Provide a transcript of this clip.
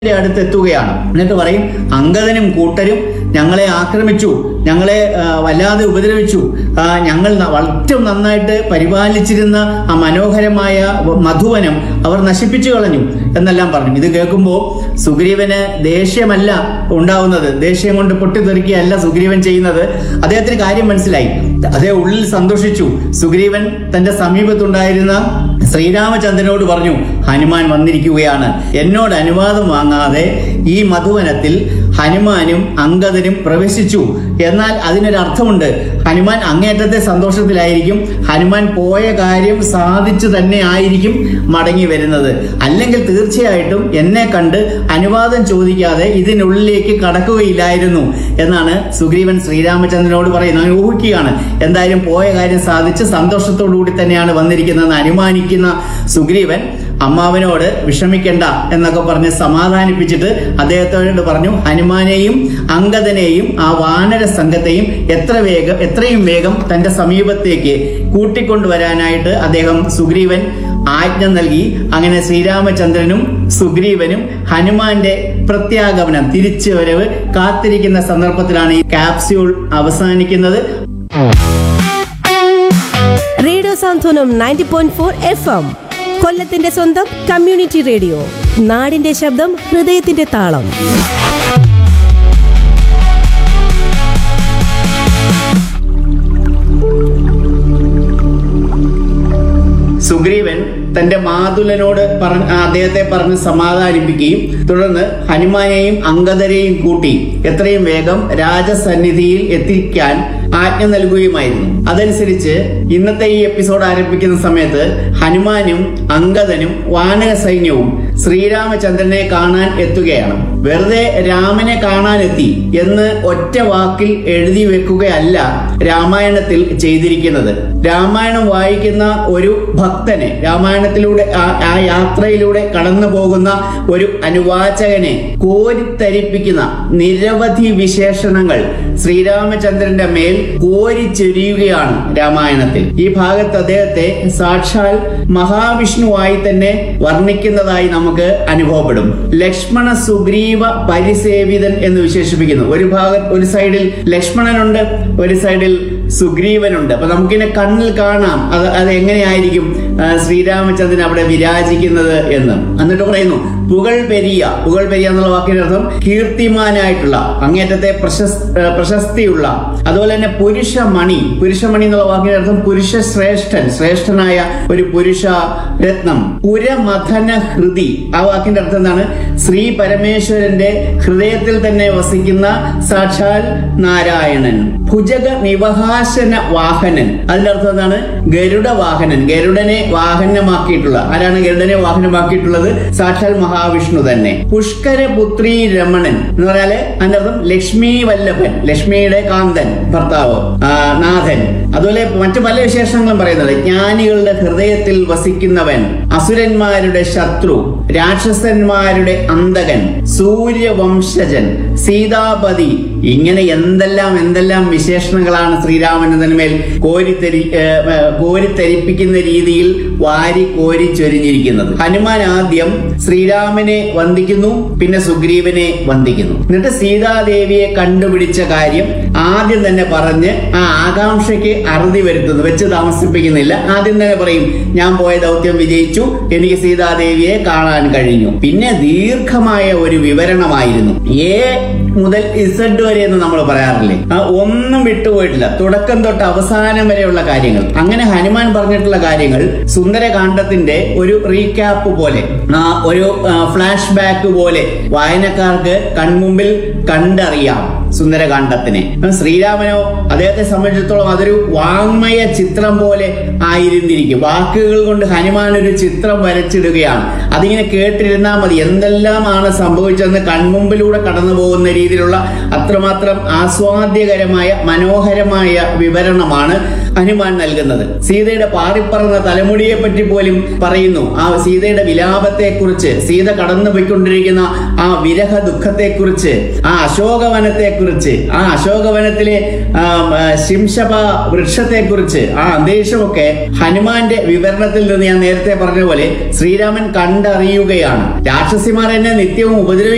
ന്റെ അടുത്തെത്തുകയാണ് എന്നിട്ട് പറയും അങ്കദനും കൂട്ടരും ഞങ്ങളെ ആക്രമിച്ചു ഞങ്ങളെ ആ, വല്ലാതെ ഉപദ്രവിച്ചു ആ, ഞങ്ങൾ ന- ഏറ്റവും നന്നായിട്ട് പരിപാലിച്ചിരുന്ന ആ മനോഹരമായ വ- മധുവനം അവർ നശിപ്പിച്ചു കളഞ്ഞു എന്നെല്ലാം പറഞ്ഞു ഇത് കേൾക്കുമ്പോൾ സുഗ്രീവന് ദേഷ്യമല്ല ഉണ്ടാവുന്നത് ദേഷ്യം കൊണ്ട് പൊട്ടിത്തെറിക്കുകയല്ല സുഗ്രീവൻ ചെയ്യുന്നത് അദ്ദേഹത്തിന് കാര്യം മനസ്സിലായി അതേ ഉള്ളിൽ സന്തോഷിച്ചു സുഗ്രീവൻ തന്റെ സമീപത്തുണ്ടായിരുന്ന ശ്രീരാമചന്ദ്രനോട് പറഞ്ഞു ഹനുമാൻ വന്നിരിക്കുകയാണ് എന്നോട് അനുവാദം വാങ്ങാതെ ഈ മധുവനത്തിൽ ഹനുമാനും അങ്കദനും പ്രവേശിച്ചു എന്നാൽ അതിനൊരു അർത്ഥമുണ്ട് ഹനുമാൻ അങ്ങേറ്റത്തെ സന്തോഷത്തിലായിരിക്കും ഹനുമാൻ പോയ കാര്യം സാധിച്ചു തന്നെ ആയിരിക്കും മടങ്ങി വരുന്നത് അല്ലെങ്കിൽ തീർച്ചയായിട്ടും എന്നെ കണ്ട് അനുവാദം ചോദിക്കാതെ ഇതിനുള്ളിലേക്ക് കടക്കുകയില്ലായിരുന്നു എന്നാണ് സുഗ്രീവൻ ശ്രീരാമചന്ദ്രനോട് പറയുന്നത് അവൻ ഊഹിക്കുകയാണ് എന്തായാലും പോയ കാര്യം സാധിച്ച് സന്തോഷത്തോടു കൂടി തന്നെയാണ് വന്നിരിക്കുന്നതെന്ന് അനുമാനിക്കുന്ന സുഗ്രീവൻ അമ്മാവനോട് വിഷമിക്കണ്ട എന്നൊക്കെ പറഞ്ഞ് സമാധാനിപ്പിച്ചിട്ട് അദ്ദേഹത്തോട് പറഞ്ഞു ഹനുമാനെയും അങ്കദനെയും ആ വാനര സംഘത്തെയും എത്ര വേഗം എത്രയും വേഗം തന്റെ സമീപത്തേക്ക് കൂട്ടിക്കൊണ്ടുവരാനായിട്ട് അദ്ദേഹം സുഗ്രീവൻ ആജ്ഞ നൽകി അങ്ങനെ ശ്രീരാമചന്ദ്രനും സുഗ്രീവനും ഹനുമാന്റെ പ്രത്യാഗമനം തിരിച്ചു വരവ് കാത്തിരിക്കുന്ന സന്ദർഭത്തിലാണ് ഈ കാപ്സ്യൂൾ അവസാനിക്കുന്നത് radio Santhwanam ninety point four F M കൊല്ലത്തിന്റെ സ്വന്തം കമ്മ്യൂണിറ്റി റേഡിയോ നാടിന്റെ ശബ്ദം ഹൃദയത്തിന്റെ താളം സുഗ്രീവൻ തന്റെ മാതുലനോട് പറഞ്ഞ അദ്ദേഹത്തെ പറഞ്ഞ് സമാധാനിപ്പിക്കുകയും തുടർന്ന് ഹനുമാനെയും അങ്കദരെയും കൂട്ടി എത്രയും വേഗം രാജസന്നിധിയിൽ എത്തിക്കാൻ ആജ്ഞ നൽകുകയുമായിരുന്നു അതനുസരിച്ച് ഇന്നത്തെ ഈ എപ്പിസോഡ് ആരംഭിക്കുന്ന സമയത്ത് ഹനുമാനും അങ്കദനും വാനര സൈന്യവും ശ്രീരാമചന്ദ്രനെ കാണാൻ എത്തുകയാണ് വെറുതെ രാമനെ കാണാനെത്തി എന്ന് ഒറ്റ വാക്കിൽ എഴുതി വെക്കുകയല്ല രാമായണത്തിൽ ചെയ്തിരിക്കുന്നത് രാമായണം വായിക്കുന്ന ഒരു ഭക്തനെ രാമായണത്തിലൂടെ ആ- ആ യാത്രയിലൂടെ കടന്നു പോകുന്ന ഒരു അനുവാചകനെ കോരിത്തരിപ്പിക്കുന്ന നിരവധി വിശേഷണങ്ങൾ ശ്രീരാമചന്ദ്രന്റെ മേൽ കോരിച്ചൊരിയുകയാണ് രാമായണത്തിൽ ഈ ഭാഗത്ത് അദ്ദേഹത്തെ സാക്ഷാൽ മഹാവിഷ്ണുവായി തന്നെ വർണ്ണിക്കുന്നതായി നമുക്ക് അനുഭവപ്പെടും ലക്ഷ്മണ സുഗ്രീവ പരിസേവിതൻ എന്ന് വിശേഷിപ്പിക്കുന്നു ഒരു ഭാഗത്ത് ഒരു സൈഡിൽ ലക്ഷ്മണനുണ്ട് ഒരു സൈഡിൽ സുഗ്രീവനുണ്ട് അപ്പൊ നമുക്കിനെ കണ്ണിൽ കാണാം അത് അത് എങ്ങനെയായിരിക്കും ആ, ശ്രീരാമചന്ദ്രൻ അവിടെ വിരാജിക്കുന്നത് എന്ന് എന്നിട്ട് പറയുന്നു പുകൾ പെരിയ പുകൾ പെരിയ എന്നുള്ള വാക്കിന്റെ അർത്ഥം കീർത്തിമാനായിട്ടുള്ള അങ്ങേറ്റത്തെ പ്രശസ് ആ, പ്രശസ്തിയുള്ള അതുപോലെ തന്നെ പുരുഷമണി പുരുഷമണി എന്നുള്ള വാക്കിന്റെ അർത്ഥം പുരുഷ ശ്രേഷ്ഠൻ ശ്രേഷ്ഠനായ ഒരു പുരുഷ രത്നം പുരമഥന ഹൃതി ആ വാക്കിന്റെ അർത്ഥം എന്താണ് ശ്രീ പരമേശ്വരന്റെ ഹൃദയത്തിൽ തന്നെ വസിക്കുന്ന സാക്ഷാൽ നാരായണൻ ഭുജഗ നിവഹാസന വാഹനൻ അതിന്റെ അർത്ഥം എന്താണ് ഗരുഡ വാഹനൻ ഗരുഡനെ വാഹനമാക്കിയിട്ടുള്ള ആരാണ് ഗരുഡനെ വാഹനമാക്കിയിട്ടുള്ളത് സാക്ഷാൽ മഹാവിഷ്ണു തന്നെ പുഷ്കര പുത്രി രമണൻ എന്ന് പറഞ്ഞാല് അതിന്റെ അർത്ഥം ലക്ഷ്മി വല്ലഭൻ ലക്ഷ്മിയുടെ കാന്തൻ ഭർത്താവ് ആ, നാഥൻ അതുപോലെ മറ്റു പല വിശേഷങ്ങളും പറയുന്നത് ജ്ഞാനികളുടെ ഹൃദയത്തിൽ വസിക്കുന്നവൻ അസുരന്മാരുടെ ശത്രു രാക്ഷസന്മാരുടെ അന്തകൻ സൂര്യവംശജൻ സീതാപതി ഇങ്ങനെ എന്തെല്ലാം എന്തെല്ലാം വിശേഷണങ്ങളാണ് ശ്രീരാമചന്ദ്രന് മേൽ കോരിത്തരി ഏ, ഏ, കോരിത്തരിപ്പിക്കുന്ന രീതിയിൽ വാരി കോരി ചൊരിഞ്ഞിരിക്കുന്നത് ഹനുമാൻ ആദ്യം ശ്രീരാമനെ വന്ദിക്കുന്നു പിന്നെ സുഗ്രീവനെ വന്ദിക്കുന്നു എന്നിട്ട് സീതാദേവിയെ കണ്ടുപിടിച്ച കാര്യം ആദ്യം തന്നെ പറഞ്ഞ് ആ ആകാംക്ഷയ്ക്ക് അറുതി വരുത്തുന്നു വെച്ച് താമസിപ്പിക്കുന്നില്ല ആദ്യം തന്നെ പറയും ഞാൻ പോയ ദൗത്യം വിജയിച്ചു എനിക്ക് സീതാദേവിയെ കാണാൻ കഴിഞ്ഞു പിന്നെ ദീർഘമായ ഒരു വിവരണമായിരുന്നു എ മുതൽ ഇസഡ് വരെ എന്ന് നമ്മൾ പറയാറില്ലേ ആ ഒന്നും വിട്ടുപോയിട്ടില്ല തുടക്കം തൊട്ട് അവസാനം വരെയുള്ള കാര്യങ്ങൾ അങ്ങനെ ഹനുമാൻ പറഞ്ഞിട്ടുള്ള കാര്യങ്ങൾ സുന്ദരകാന്ഡത്തിന്റെ ഒരു റീക്യാപ്പ് പോലെ ആ, ഒരു ഫ്ലാഷ് ബാക്ക് പോലെ വായനക്കാർക്ക് കൺമുമ്പിൽ കണ്ടറിയാം സുന്ദരകാന്ഡത്തിനെ ശ്രീരാമനോ അദ്ദേഹത്തെ സംബന്ധിച്ചിടത്തോളം അതൊരു വാങ്മയ ചിത്രം പോലെ ആയിരുന്നിരിക്കും വാക്കുകൾ കൊണ്ട് ഹനുമാൻ ഒരു ചിത്രം വരച്ചിടുകയാണ് അതിങ്ങനെ കേട്ടിരുന്നാൽ മതി എന്തെല്ലാമാണ് സംഭവിച്ചതെന്ന് കൺമുമ്പിലൂടെ കടന്നു പോകുന്ന രീതിയിലുള്ള അത്രമാത്രം ആസ്വാദ്യകരമായ മനോഹരമായ വിവരണമാണ് ഹനുമാൻ നൽകുന്നത് സീതയുടെ പാറിപ്പറന്ന തലമുടിയെ പറ്റി പോലും പറയുന്നു ആ സീതയുടെ വിലാപത്തെ കുറിച്ച് സീത കടന്നു പോയിക്കൊണ്ടിരിക്കുന്ന ആ വിരഹ ദുഃഖത്തെ കുറിച്ച് ആ അശോകവനത്തെ കുറിച്ച് ആ അശോകവനത്തിലെ ആ, ആ, ശിംശപ വൃക്ഷത്തെ കുറിച്ച് ആ അന്തരീക്ഷമൊക്കെ ഹനുമാന്റെ വിവരണത്തിൽ നിന്ന് ഞാൻ നേരത്തെ പറഞ്ഞ പോലെ ശ്രീരാമൻ കണ്ടറിയുകയാണ് രാക്ഷസിമാർ എന്നെ നിത്യവും ഉപദ്രവിക്കും